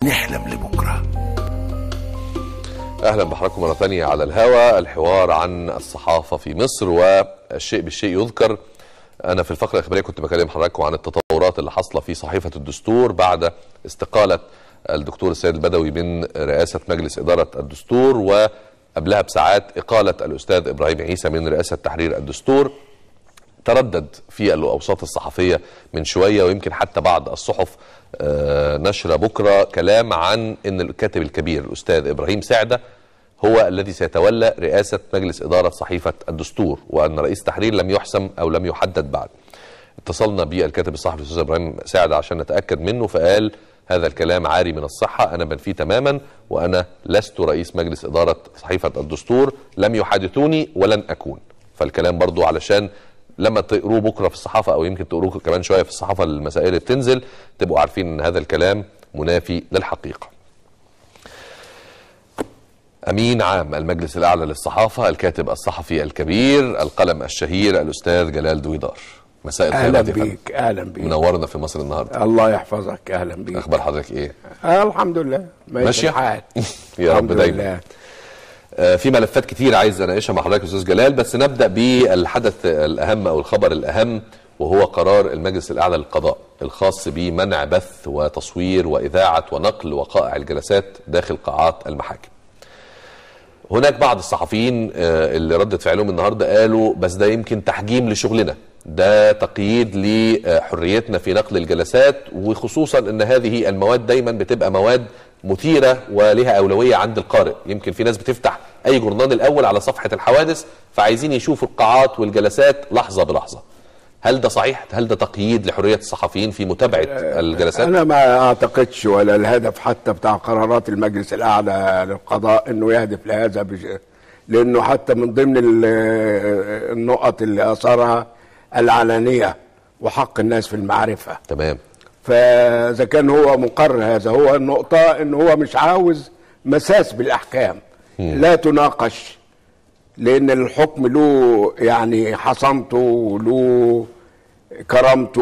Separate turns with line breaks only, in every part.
نحلم لبكره
اهلا بحضراتكم مره ثانيه على الهواء الحوار عن الصحافه في مصر والشيء بالشيء يذكر انا في الفقره الاخباريه كنت بكلم حضراتكم عن التطورات اللي حاصله في صحيفه الدستور بعد استقاله الدكتور السيد البدوي من رئاسه مجلس اداره الدستور وقبلها بساعات اقاله الاستاذ ابراهيم عيسى من رئاسه تحرير الدستور تردد في الاوساط الصحفيه من شويه ويمكن حتى بعض الصحف آه، نشر بكره كلام عن ان الكاتب الكبير الاستاذ ابراهيم سعده هو الذي سيتولى رئاسه مجلس اداره صحيفه الدستور وان رئيس تحرير لم يحسم او لم يحدد بعد. اتصلنا بالكاتب الصحفي الاستاذ ابراهيم سعده عشان نتاكد منه فقال هذا الكلام عاري من الصحه انا بنفيه تماما وانا لست رئيس مجلس اداره صحيفه الدستور لم يحادثوني ولن اكون. فالكلام برضو علشان لما تقروه بكره في الصحافه او يمكن تقروه كمان شويه في الصحافه المسائل اللي بتنزل تبقوا عارفين ان هذا الكلام منافي للحقيقه. امين عام المجلس الاعلى للصحافه الكاتب الصحفي الكبير القلم الشهير الاستاذ جلال دويدار. مساء الخير
اهلا
يا فندم.
بيك اهلا بيك
منورنا في مصر النهارده.
الله يحفظك اهلا بيك
اخبار حضرتك ايه؟
آه الحمد لله ماشي
ماشية؟
الحال
يا رب
الحمد
دايما.
لله.
آه، في ملفات كتير عايز اناقشها مع حضرتك يا استاذ جلال بس نبدا بالحدث الاهم او الخبر الاهم وهو قرار المجلس الاعلى للقضاء الخاص بمنع بث وتصوير واذاعه ونقل وقائع الجلسات داخل قاعات المحاكم. هناك بعض الصحفيين آه، اللي ردت فعلهم النهارده قالوا بس ده يمكن تحجيم لشغلنا ده تقييد لحريتنا في نقل الجلسات وخصوصا ان هذه المواد دايما بتبقى مواد مثيره ولها اولويه عند القارئ يمكن في ناس بتفتح اي جورنال الاول على صفحه الحوادث فعايزين يشوفوا القاعات والجلسات لحظه بلحظه هل ده صحيح هل ده تقييد لحريه الصحفيين في متابعه الجلسات
انا ما اعتقدش ولا الهدف حتى بتاع قرارات المجلس الاعلى للقضاء انه يهدف لهذا بش... لانه حتى من ضمن ال- النقط اللي اثارها العلانيه وحق الناس في المعرفه
تمام
فاذا كان هو مقرر هذا هو النقطه ان هو مش عاوز مساس بالاحكام لا تناقش لان الحكم له يعني حصانته وله كرامته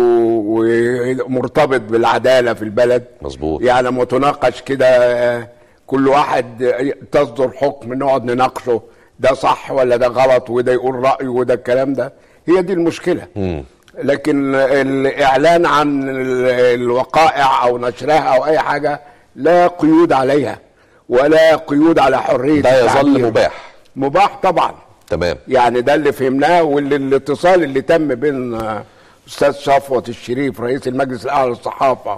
ومرتبط بالعداله في البلد
مظبوط.
يعني لما تناقش كده آه، كل واحد تصدر حكم نقعد نناقشه ده صح ولا ده غلط وده يقول رايه وده الكلام ده هي دي المشكله لكن الاعلان عن ال- الوقائع او نشرها او اي حاجه لا قيود عليها ولا قيود على حريه
ده يظل
التعبير.
مباح
مباح طبعا
تمام
يعني ده اللي فهمناه واللي الاتصال اللي تم بين آه، استاذ صفوت الشريف رئيس المجلس الاعلى للصحافه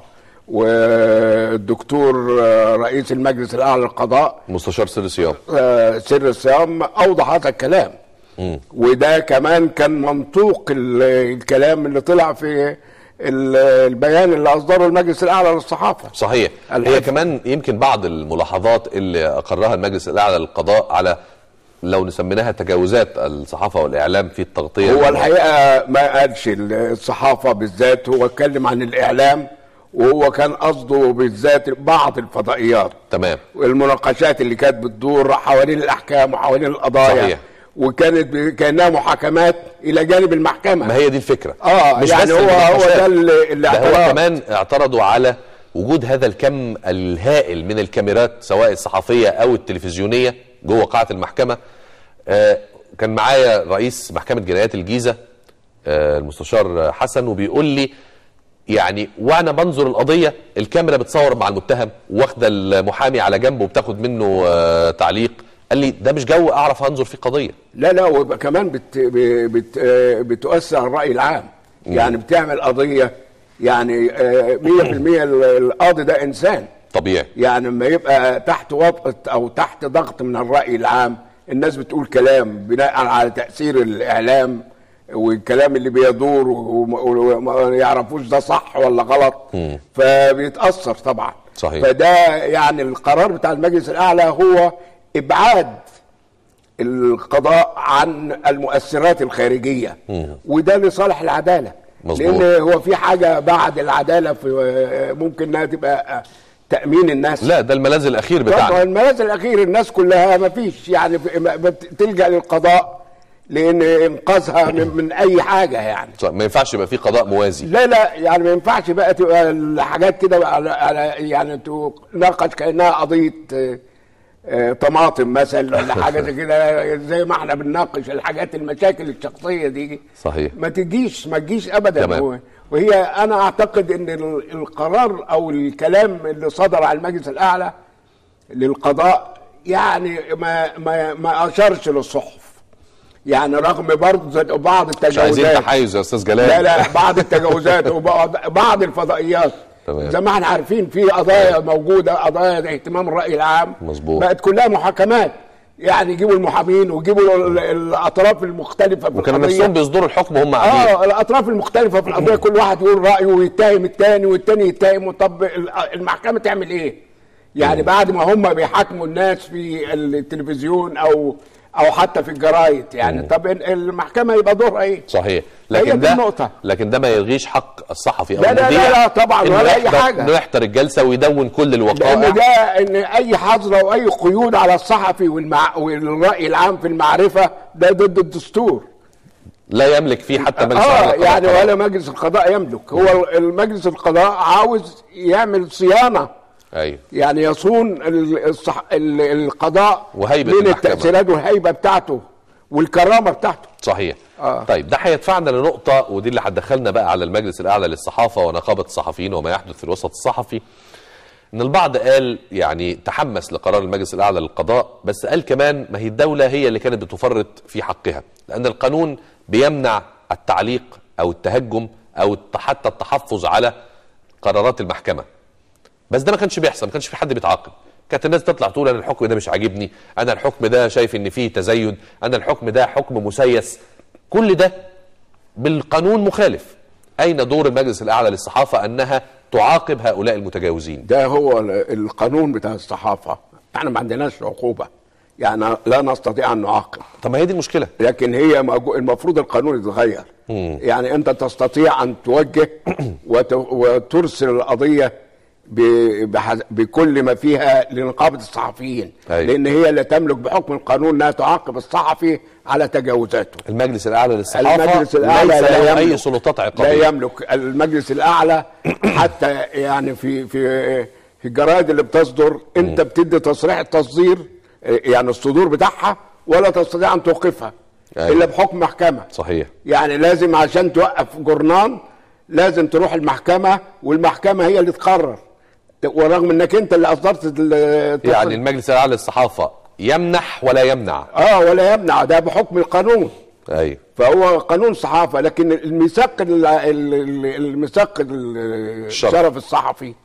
والدكتور آه، رئيس المجلس الاعلى للقضاء
مستشار سر صيام
آه، سر الصيام اوضح هذا الكلام وده كمان كان منطوق ال- الكلام اللي طلع في ال- البيان اللي اصدره المجلس الاعلى للصحافه
صحيح هي
الحفظ.
كمان يمكن بعض الملاحظات اللي اقرها المجلس الاعلى للقضاء على لو نسميناها تجاوزات الصحافه والاعلام في التغطيه
هو الحقيقه ما قالش الصحافه بالذات هو اتكلم عن الاعلام وهو كان قصده بالذات بعض الفضائيات
تمام
والمناقشات اللي كانت بتدور حوالين الاحكام وحوالين القضايا
صحيح.
وكانت ب- كانها محاكمات الى جانب المحكمه
ما هي دي الفكره
اه
مش
يعني
بس
هو هو
المناقشات.
ده اللي اللي
ده هو
اعتراض.
كمان اعترضوا على وجود هذا الكم الهائل من الكاميرات سواء الصحفيه او التلفزيونيه جوه قاعه المحكمه آه كان معايا رئيس محكمه جنايات الجيزه آه المستشار حسن وبيقول لي يعني وانا بنظر القضيه الكاميرا بتصور مع المتهم واخده المحامي على جنب وبتاخد منه آه تعليق قال لي ده مش جو اعرف انظر فيه قضيه
لا لا ويبقى كمان بت بت بتؤثر على الراي العام يعني بتعمل قضيه يعني آه، 100% ال- القاضي ده انسان
طبيعي
يعني لما يبقى تحت وطأة او تحت ضغط من الراي العام الناس بتقول كلام بناء على تاثير الاعلام والكلام اللي بيدور وما- وما يعرفوش ده صح ولا غلط فبيتاثر طبعا
صحيح.
فده يعني القرار بتاع المجلس الاعلى هو ابعاد القضاء عن المؤثرات الخارجيه وده لصالح العداله
مظبوط.
لان هو في حاجه بعد العداله في ممكن انها تبقى تامين الناس
لا ده الملاذ الاخير
طبعا
بتاعنا
الملاذ الاخير الناس كلها ما فيش يعني في- ما- بت- تلجا للقضاء لان انقاذها من, من اي حاجه يعني
صح، ما ينفعش يبقى في قضاء موازي
لا لا يعني ما ينفعش بقى تبقى الحاجات كده على, على يعني تناقش كانها قضيه آه، آه، طماطم مثلا ولا حاجه زي كده زي ما احنا بنناقش الحاجات المشاكل الشخصيه دي
صحيح
ما تجيش ما تجيش ابدا
تمام.
هو- وهي انا اعتقد ان ال- القرار او الكلام اللي صدر على المجلس الاعلى للقضاء يعني ما ما ما اشارش للصحف يعني رغم برضه بعض
مش عايزين
التجاوزات
تحيز يا استاذ جلال
لا لا بعض التجاوزات وبعض بعض الفضائيات
تمام.
زي ما احنا عارفين في قضايا موجوده قضايا اهتمام الراي العام
مظبوط.
بقت كلها محاكمات يعني يجيبوا المحامين ويجيبوا ال- الاطراف المختلفه في
وكانوا
القضيه
نفسهم بيصدروا الحكم وهم قاعدين
اه الاطراف المختلفه في القضيه كل واحد يقول رايه ويتهم الثاني والثاني يتهم طب ال- المحكمه تعمل ايه؟ يعني بعد ما هم بيحاكموا الناس في التلفزيون او او حتى في الجرايد يعني طب ال- المحكمه يبقى دورها ايه؟
صحيح
هي
لكن
دي
ده
النقطة.
لكن ده ما يلغيش حق الصحفي او
لا لا لا
المذيع
لا طبعاً
إنه
ولا أي
يحضر-
حاجة.
انه يحضر الجلسه ويدون كل الوقائع
لان ده ان اي حظر او اي قيود على الصحفي والمع... والراي العام في المعرفه ده ضد الدستور
لا يملك فيه حتى مجلس
اه
الأعلى للقضاء
يعني
قرار.
ولا مجلس القضاء يملك هو المجلس القضاء عاوز يعمل صيانه
ايوه
يعني يصون ال- الصح... ال- القضاء
وهيبة
من
المحكمة.
التاثيرات والهيبه بتاعته والكرامه بتاعته
صحيح
آه.
طيب ده هيدفعنا لنقطة ودي اللي هتدخلنا بقى على المجلس الأعلى للصحافة ونقابة الصحفيين وما يحدث في الوسط الصحفي إن البعض قال يعني تحمس لقرار المجلس الأعلى للقضاء بس قال كمان ما هي الدولة هي اللي كانت بتفرط في حقها لأن القانون بيمنع التعليق أو التهجم أو الت- حتى التحفظ على قرارات المحكمة بس ده ما كانش بيحصل ما كانش في حد بيتعاقب كانت الناس تطلع تقول انا الحكم ده مش عاجبني انا الحكم ده شايف ان فيه تزايد انا الحكم ده حكم مسيس كل ده بالقانون مخالف اين دور المجلس الاعلى للصحافه انها تعاقب هؤلاء المتجاوزين
ده هو ال- القانون بتاع الصحافه احنا ما عندناش عقوبه يعني لا نستطيع ان نعاقب
طب ما هي دي المشكله
لكن هي موجو- المفروض القانون يتغير يعني انت تستطيع ان توجه وت- وترسل القضيه ب- بحز- بكل ما فيها لنقابه الصحفيين
أيوة.
لان هي اللي تملك بحكم القانون انها تعاقب الصحفي على تجاوزاته
المجلس الاعلى للصحافه
المجلس الاعلى
ليس
لا
له
يملك
اي سلطات
لا
عقابيه
يملك المجلس الاعلى حتى يعني في في في الجرائد اللي بتصدر انت بتدي تصريح التصدير يعني الصدور بتاعها ولا تستطيع ان توقفها
أيوة.
الا بحكم محكمه
صحيح
يعني لازم عشان توقف جورنان لازم تروح المحكمه والمحكمه هي اللي تقرر ورغم انك انت اللي اصدرت التصريح.
يعني المجلس الاعلى للصحافه يمنح ولا يمنع
اه ولا يمنع ده بحكم القانون
ايوه
فهو قانون صحافه لكن الميثاق ال- ال- ال- الميثاق ال- الشرف الصحفي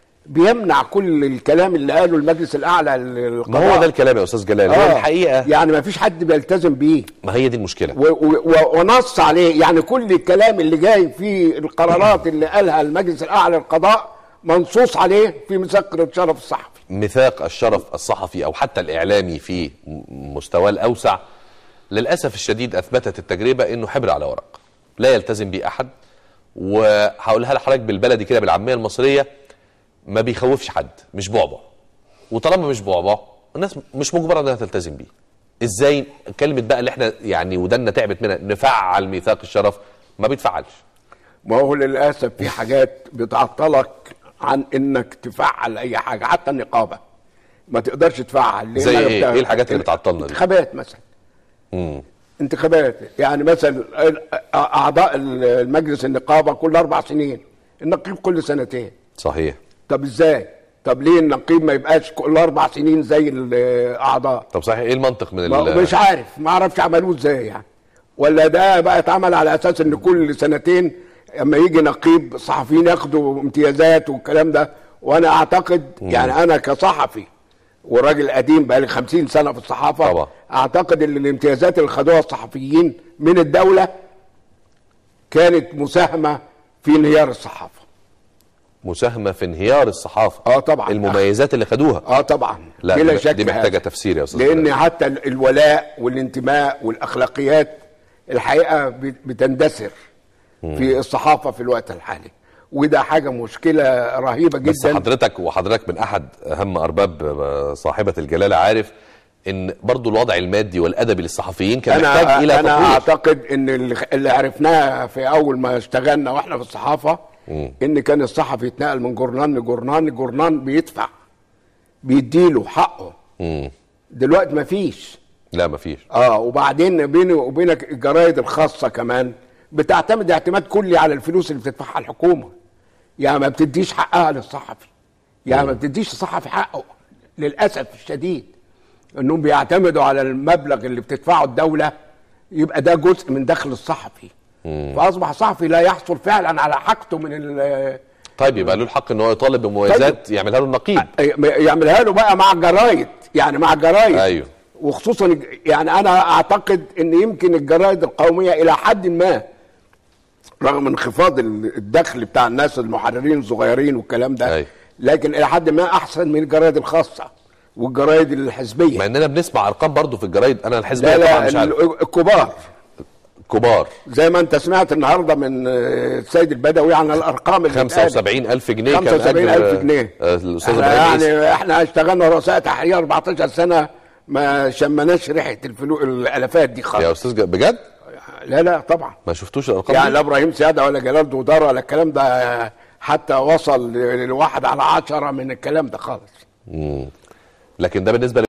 بيمنع كل الكلام اللي قاله المجلس الاعلى للقضاء
ما هو ده الكلام يا استاذ جلال هو
آه.
الحقيقه
يعني ما فيش حد بيلتزم بيه
ما هي دي المشكله
و- و- و- ونص عليه يعني كل الكلام اللي جاي في القرارات اللي قالها المجلس الاعلى للقضاء منصوص عليه في ميثاق الشرف الصحفي
ميثاق الشرف الصحفي او حتى الاعلامي في م- مستواه الاوسع للاسف الشديد اثبتت التجربه انه حبر على ورق لا يلتزم به احد وهقولها لحضرتك بالبلدي كده بالعاميه المصريه ما بيخوفش حد مش بعبع وطالما مش بعبع الناس مش مجبره انها تلتزم بيه ازاي كلمه بقى اللي احنا يعني ودنا تعبت منها نفعل ميثاق الشرف ما بيتفعلش
ما هو للاسف في حاجات بتعطلك عن انك تفعل اي حاجه حتى النقابه ما تقدرش تفعل لأن
زي
أنا
إيه؟
بتاع-
إيه الحاجات اللي بتعطلنا دي؟
انتخابات مثلا
مم.
انتخابات يعني مثلا اعضاء المجلس النقابه كل اربع سنين النقيب كل سنتين
صحيح
طب ازاي طب ليه النقيب ما يبقاش كل اربع سنين زي الاعضاء
طب صحيح ايه المنطق من
ما-
ال-
مش عارف ما اعرفش عملوه ازاي يعني ولا ده بقى اتعمل على اساس ان كل سنتين اما يجي نقيب الصحفيين ياخدوا امتيازات والكلام ده وانا اعتقد يعني انا كصحفي وراجل قديم بقى لي 50 سنه في الصحافه
طبعا.
اعتقد ان الامتيازات اللي خدوها الصحفيين من الدوله كانت مساهمه في انهيار الصحافه
مساهمه في انهيار الصحافه
اه طبعا
المميزات اللي خدوها
اه طبعا
لا
بلا
دي-
شك
دي محتاجه
هذا.
تفسير يا استاذ
لان
جلال.
حتى ال- الولاء والانتماء والاخلاقيات الحقيقه بت- بتندثر في الصحافه في الوقت الحالي وده حاجه مشكله رهيبه
بس
جدا
حضرتك وحضرتك من احد اهم ارباب صاحبه الجلاله عارف ان برضو الوضع المادي والادبي للصحفيين كان
انا
محتاج الى
انا
تطوير
اعتقد ان اللي اللي عرفناه في اول ما اشتغلنا واحنا في الصحافه ان كان الصحفي يتنقل من جورنان لجورنان لجورنان بيدفع بيديله حقه
مم.
دلوقتي مفيش
لا مفيش
اه وبعدين بيني وبينك الجرايد الخاصه كمان بتعتمد اعتماد كلي على الفلوس اللي بتدفعها الحكومه يعني ما بتديش حقها للصحفي يعني ما بتديش الصحفي حقه للاسف الشديد انهم بيعتمدوا على المبلغ اللي بتدفعه الدوله يبقى ده جزء من دخل الصحفي فاصبح الصحفي لا يحصل فعلا على حاجته من ال-
طيب يبقى له الحق ان هو يطالب بمميزات يعملها له النقيب
يعملها له بقى مع الجرايد يعني مع الجرايد
أيوه.
وخصوصا يعني انا اعتقد ان يمكن الجرايد القوميه الى حد ما رغم انخفاض الدخل بتاع الناس المحررين الصغيرين والكلام ده
أيوه.
لكن الى حد ما احسن من الجرايد الخاصه والجرايد الحزبيه
مع اننا بنسمع ارقام برضو في الجرايد انا الحزبيه
لا
طبعا
لا
مش عارف
ال- الكبار
كبار
زي ما انت سمعت النهارده من آه، السيد البدوي عن الارقام اللي اتقالت.
75000 جنيه كان
75000
أجر،
جنيه
آه، الاستاذ
احنا
ابراهيم عيسى.
يعني احنا اشتغلنا رؤساء تحرير 14 سنه ما شمناش ريحه الفلو الالافات دي
يا
خالص
استاذ ج- بجد
لا لا طبعا
ما شفتوش الارقام
يعني
دي؟
لا ابراهيم سياده ولا جلال دودار ولا الكلام ده حتى وصل لواحد على عشرة من الكلام ده خالص
لكن ده بالنسبه